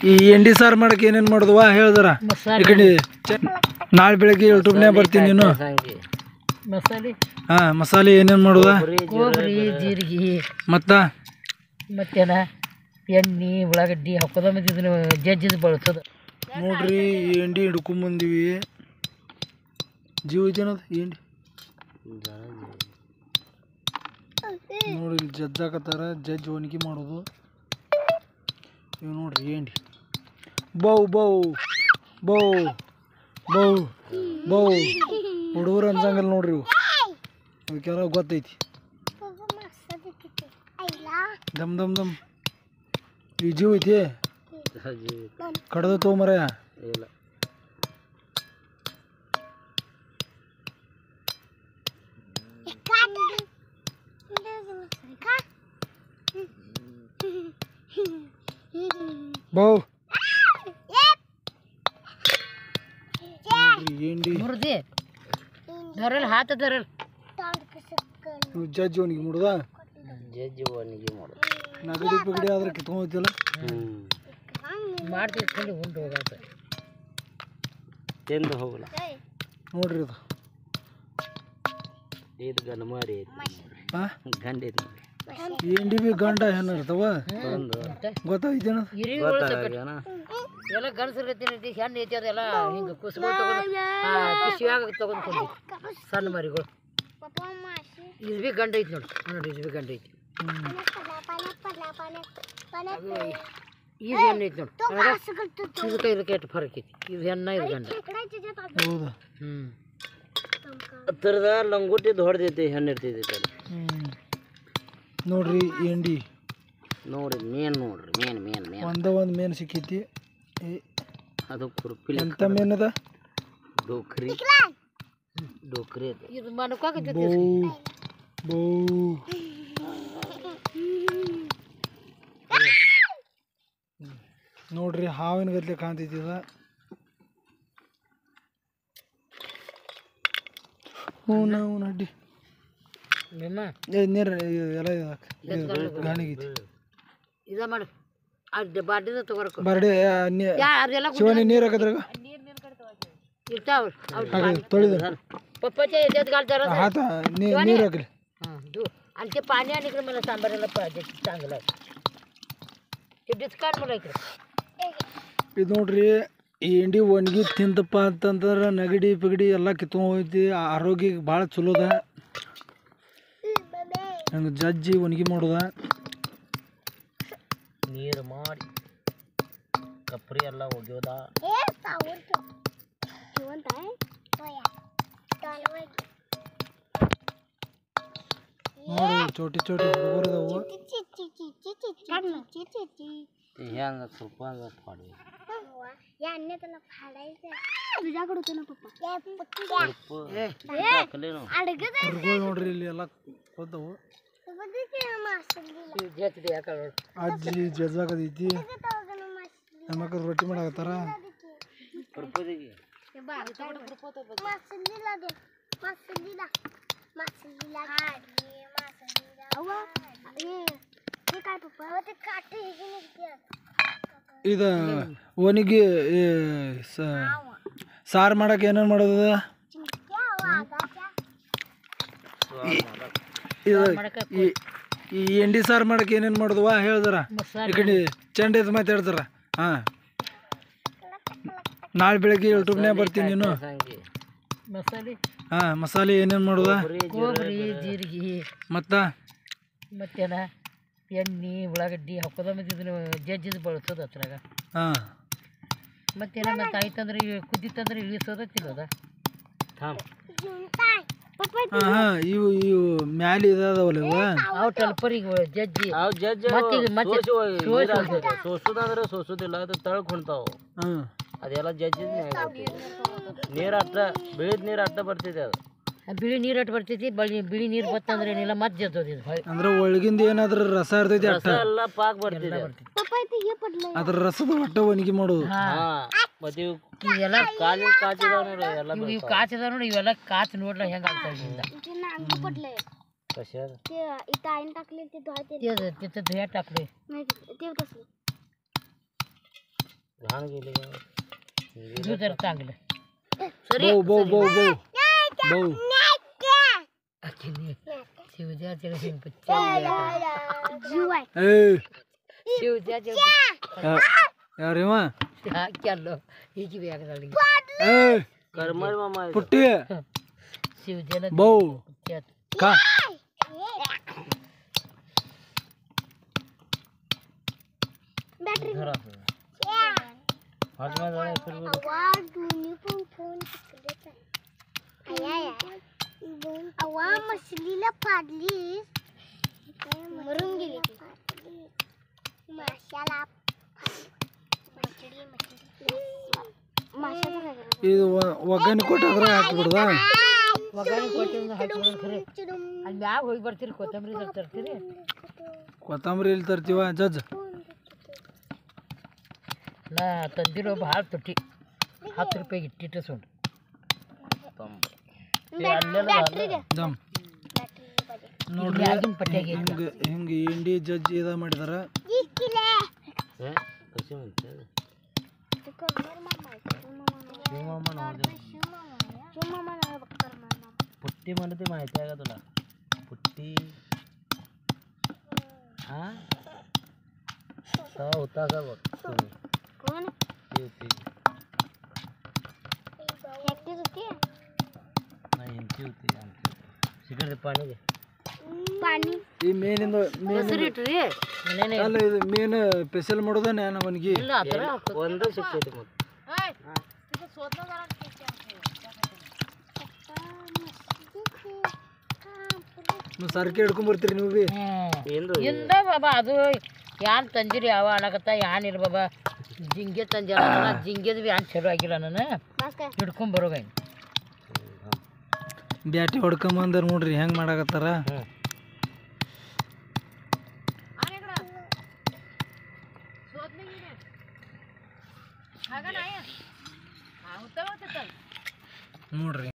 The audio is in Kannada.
ಈ ಎಂಡಿ ಸಾರು ಮಾಡಕ್ಕೆ ಏನೇನು ಮಾಡಿದ್ವಾ ಹೇಳ್ದರ ಈ ಮಸಾಲೆ ಕಡೆ ಚ- ನಾಳೆ ಬೆಳಗ್ಗೆ ಯೂಟ್ಯೂಬ್ನ್ಯಾಗ ಬರ್ತೀನಿ ನೀನು ಮಸಾಲೆ ಹಾಂ ಮಸಾಲೆ ಏನೇನು ಮಾಡುದ ಕೊಬ್ಬರಿ ಜೀರಿಗೆ ಮತ್ತ ಮತ್ತೇನ ಎಣ್ಣೆ ಉಳ್ಳಾಗಡ್ಡಿ ಹಾಕೋದ ಮತ್ತೆ ಇದನ್ನ ಜಜ್ಜಿದ್ ಬಳಸೋದು ನೋಡ್ರಿ ಈ ಎಂಡಿ ಹಿಡ್ಕೊಂಬಂದಿವಿ ಜೀವ ಐತೇನದ ಈ ಎಂಡಿ ನೋಡಿ ಇಲ್ಲಿ ಜಜ್ಜಾಕತ್ತಾರ ಜಜ್ಜ್ ಒಣಗಿ ಮಾಡೋದು ಇವು ನೋಡ್ರಿ ಎಂಡಿ ಬೌ ಬೌ ಬೌ ಬೌ ಬೌ ಹುಡುಗರು ಅನ್ಸಂಗಲ್ಲ ನೋಡ್ರಿ ಇವು ಅದಕ್ಕೆಲ್ಲ ಗೊತ್ತೈತಿ ದಮ್ ದಮ್ ದಮ್ ಈ ಜೀವ ಐತಿ ಕಡ್ದ ತೊಗೊಂಬರ ಇಲ್ಲ ಬೌ ನೋಡ್ರಿ ಎಂಡಿ ಮುರ್ದಿ ದರಲ್ ಹಾತ ದರಲ್ ಇವು ಜಜ್ಜ್ ಒಣಗಿ ಮುಡ್ದ ಜಜ್ಜಿ ಒಣಗಿ ಮಾಡು ನಗಡಿ ಪಗಡಿ ಆದ್ರೆ ಕಿತ್ಕೊಂಡೈತಿಲ್ಲ ಮಾಡ್ತಿರ್ಕೊಂಡು ಉಂಡು ಹೋಗಾತ ತಿಂದು ಹೋಗಲ್ಲ ನೋಡ್ರಿ ಇದು ಇದು ಗಂಡ ಮಾರಿ ಹಾ ಗಂಡ ಎಂಡಿ ಬಿ ಗಂಡ ಹೆಣ್ಣು ಇರ್ತಾವ ಗೊತ್ತಾಯ್ತೇನ ಎಲ್ಲ ಗಂಡಸರು ಐತಿ ಹೆಣ್ಣು ಐತಿ ಅದೆಲ್ಲ ಹಿಂಗೆ ಕುಸ್ಕೊಂಡು ತಗೊಂಡು ಪಿಶಿಯಾಗ ತಗೊಂಡು ಸಣ್ಣ ಮರಿಗಳು ಇದು ಬಿ ಗಂಡ ಐತಿ ನೋಡಿ ನೋಡಿ ಇದು ಬಿ ಗಂಡ ಐತಿ ಇದು ಹೆಣ್ಣು ಐತಿ ನೋಡಿ ಇದಕ್ಕೆ ಇದಕ್ಕೆ ಎಷ್ಟು ಫರಕ್ ಐತಿ ಇದು ಹೆಣ್ಣ ಇದು ಗಂಡ ಹೌದಾ ಹ್ಞೂ ಹತ್ತಿರದ ಲಂಗೋಟಿದ್ದು ಹೊಡೆದೈತಿ ಹೆಣ್ಣು ಇರ್ತೈತಿ ಅದು ಹ್ಮ್ ನೋಡ್ರಿ ಎಂಡಿ ನೋಡ್ರಿ ಮೇನ್ ನೋಡ್ರಿ ಮೇನ್ ಮೇನ್ ಮೇನ್ ಒಂದ ಒಂದು ಮೇನ್ ಸಿಕ್ಕೈತಿ ಏ, ಅದು ಕುರ್ಪಿಲಿ ಎಂತ ಮೇನ್ ಅದ ಡೋಕ್ರಿ ಡೋಕ್ರಿ ಇದು ಮನಕಾಗತ್ತೆ ಬೌ ಬೌ ನೋಡ್ರಿ ಹಾವಿನ ಗದ್ಲೆ ಕಾಣ್ತೈತಿ ಇದ ಹ್ಞೂ ನಾವು ನಡ್ಡಿ ನಿಮ್ಮ ಏ ನೀರು ಎಲ್ಲ ಇದಾಕ ಗಾಣಿಗೈತಿ ಇದ ಮಾಡು ಅದು ಬಾಡಿದ ತಗೋರಕ ಬರ್ಡೆ ಯಾ ಅದೆಲ್ಲ ಶಿವನಿ ನೀರು ಹಾಕದ್ರಾಗ ಇರ್ತಾವ ಹಾಗೆ ತೊಳಿದ पप्पाच्या याच्यात घालतात हात ನೀರು ಹಾಕ್ರಿ आणि ते पाणी आणि इकडे मला सांबारायला पाहिजे चांगलं आहे ते डिस्काउंट मला इकडे ಇದು ನೋಡ್ರಿ ಈ ಎಂಡಿ ಒಣಗಿ ತಿಂತಪ್ಪ ಅಂತಂದ್ರೆ ನೆಗಡಿ ಪಗಡಿ ಎಲ್ಲ ಕಿತ್ಕೊಂಡ್ ಹೋಯ್ತಿ ಆರೋಗ್ಯಕ್ಕೆ ಭಾಳ ಚಲೋದ ಹಂಗೆ ಜಜ್ಜಿ ಒಣಗಿ ಮಾಡೋದ ನೀರು ಮಾಡಿ ಕಪ್ರಿ ಎಲ್ಲ ಒಗೆಯೋದ ನೋಡಿ ಚೋಟಿ ಚೋಟಿ ಹುಡುಗರದವು ಹೆಂಗ ಸ್ವಲ್ಪ ಮಾಡಿ ಹುಡುಗರು ನೋಡ್ರಿ ಇಲ್ಲಿ ಎಲ್ಲ ಹೋದವು ಅಜ್ಜಿ ಜಜ್ಜಾಕದೈತಿ ಹೆಣ್ಮಕ್ಳು ರೊಟ್ಟಿ ಮಾಡಾಕತ್ತಾರ ಇದು ಒಣಗಿ ಈ ಸ- ಸಾರು ಮಾಡಕ್ಕೆ ಏನೇನು ಮಾಡೋದ ಇದು ಈ- ಈ ಎಂಡಿ ಸಾರು ಮಾಡಕ್ಕೆ ಏನೇನು ಮಾಡೋದವಾ ಹೇಳ್ದಾರ ಈ ಕಡೆ ಚಂಡದ ಮಾತಾಡ್ತಾರ ಹಾಂ ನಾಳೆ ಬೆಳಗ್ಗೆ ಯೂಟ್ಯೂಬ್ನ್ಯಾಗ ಬರ್ತೀನಿ ನೀನು ಮಸಾಲೆ ಹಾಂ ಮಸಾಲೆ ಏನೇನು ಮಾಡೋದ ಕೊಬ್ಬರಿ ಜೀರಿಗೆ ಮತ್ತು ಮತ್ತೇನ ಎಣ್ಣೆ ಉಳ್ಳಾಗಡ್ಡಿ ಹಾಕೋದ ಮತ್ತೆ ಇದನ್ನ ಜಜ್ಜಿದ್ ಬಳಸೋದು ಅದ್ರಾಗ ಹಾಂ ಮತ್ತೇನ ಮತ್ತೆ ಆಯ್ತಂದ್ರೆ ಕುದ್ದಿತ್ತಂದ್ರೆ ಇಳಿಸೋದ ತಿನ್ನೋದ ಹಾಂ ಹಾಂ ಇವು ಇವು ಮ್ಯಾಲೆ ಇದಾದವಲ್ಲ ಇವ ಅವು ಟಲ್ಪರಿಗೆ ಜಜ್ಜಿ ಮತ್ತೆ ಈಗ ಮತ್ತೆ ಸೋಸೋದಂದ್ರೆ ಸೋಸೋದಿಲ್ಲ ಅದು ತಳಕ್ ಹೊಣ್ತಾವ ಹಾಂ ಅದೆಲ್ಲ ಜಜ್ಜಿ ನೀರು ಅಟ್ಟ ಬಿಳಿದ ನೀರು ಅಟ್ಟ ಬರ್ತಿದೆ ಅದು ಬಿಳಿ ನೀರು ಅಟ್ಟ ಬರ್ತೈತಿ ಬಳಿ ಬಿಳಿ ನೀರು ಬತ್ತಂದ್ರೆ ಏನಿಲ್ಲ ಮತ್ತೆ ಜಜ್ಜೋದು ಇದು ಹೊಳ್- ಅಂದ್ರೆ ಒಳಗಿಂದ ಏನಾದ್ರೂ ರಸ ಇರ್ತೈತಿ ಅಟ್ಟ ಎಲ್ಲ ಪಾಕ್ ಬರ್ತಿದೆ ಅದ್ರ ರಸದ ಒಟ್ಟ ಒಣಗಿ ಮಾಡೋದು ಮತ್ತೆ ಇವೆಲ್ಲ ಕಾಲಿನ ಕಾಚಿದಾವ ನೋಡಿ ಎಲ್ಲ ಇವು ಕಾಚಿದಾವ ನೋಡಿ ಇವೆಲ್ಲ ಕಾಚ್ ನೋಡ್ಲ ಹೆಂಗ ಆಗ್ತಾ ಇಲ್ಲಿಂದ कशात ते धुया टाकले ಇದು तर चांगलं सरी बऊ बऊ बऊ बऊ बऊ शिवजाच्या ಏ शिवजाच्या ಯಾ- ಯಾರಿವ केलं हिची बॅग झाली ಏ ಪುಟ್ಟಿ शिवजाला ಬೌ त्यात ಕಾ मछलीला फाडली मरून गेली माशाला ಇದು ಒ- ಒಗ್ಗರಣೆ ಕೊಟ್ಟಾದ್ರೆ ಹಾಕ್ಬಿಡ್ದ ಒಗ್ಗರಣೆ ಕೊಟ್ಟಿದ್ದು ಹಚ್ಕೊಂಡು ಖರೆ ಅಲ್ಲಿ ಮ್ಯಾಗ ಹೋಗಿ ಬರ್ತೀರಿ ಕೊತ್ತಂಬರಿ ಸ್ವಲ್ಪ ತರ್ತೀರಿ ಕೊತ್ತಂಬರಿ ಇಲ್ಲಿ ತರ್ತೀವ ಜಜ್ಜ ನಾ ತಂದಿರೋ ಭಾಳ ತುಟ್ಟಿ ಹತ್ತು ರೂಪಾಯಿಗೆ ಇಟ್ಟಿಟ್ಟು ಸುಂಡು ದಮ್ ನೋಡ್ರಿ ಮ್ಯಾಗಿನ ಪಟ್ಟಿಯಾಗಿ ಹಿಂಗೆ ಹಿಂಗೆ ಇಂಡಿ ಜಜ್ಜಿ ಇದ ಮಾಡಿದಾರ पुट्टी म्हणते माहिती आहे का तुला पुट्टी हा तेव्हा होता का बघ तुम्ही कोण ती होती एकटीच होती नाही यांची होती आमची सिगरेट पाणी घे पाणी ಈ ಮೇನಿಂದ ಮೇನ್ ಅಲ್ಲ ಇದು ಮೇನ್ ಸ್ಪೆಷಲ್ ಮಾಡೋದನ್ನ ಅವನಿಗೆ ಒಂದು ಸಿಕ್ತೈತಿ ಮತ್ತೆ ಸರ್ಕೆ ಹಿಡ್ಕೊಂಡ್ ಬರ್ತೀರಿ ನೀವು ಬಿ ಇಂದ ಬಾಬಾ ಅದು ಯಾನ್ ತಂದಿರಿ ಯಾವ ಅನ್ನಕತ್ತ ಯಾನ್ ಇರ್ ಬಾಬಾ ಜಿಂಗೆ ತಂದಿರ ಜಿಂಗೆದ್ ಬಿ ಯಾನ್ ಚಲೋ ಆಗಿಲ್ಲ ನಾನು ಹಿಡ್ಕೊಂಡ್ ಬರೋಗ ಬ್ಯಾಟಿ ಹೊಡ್ಕೊಂಬಂದಾರ ನೋಡ್ರಿ ಹೆಂಗ್ ಮಾಡಾಕತ್ತಾರ ನೋಡ್ರಿ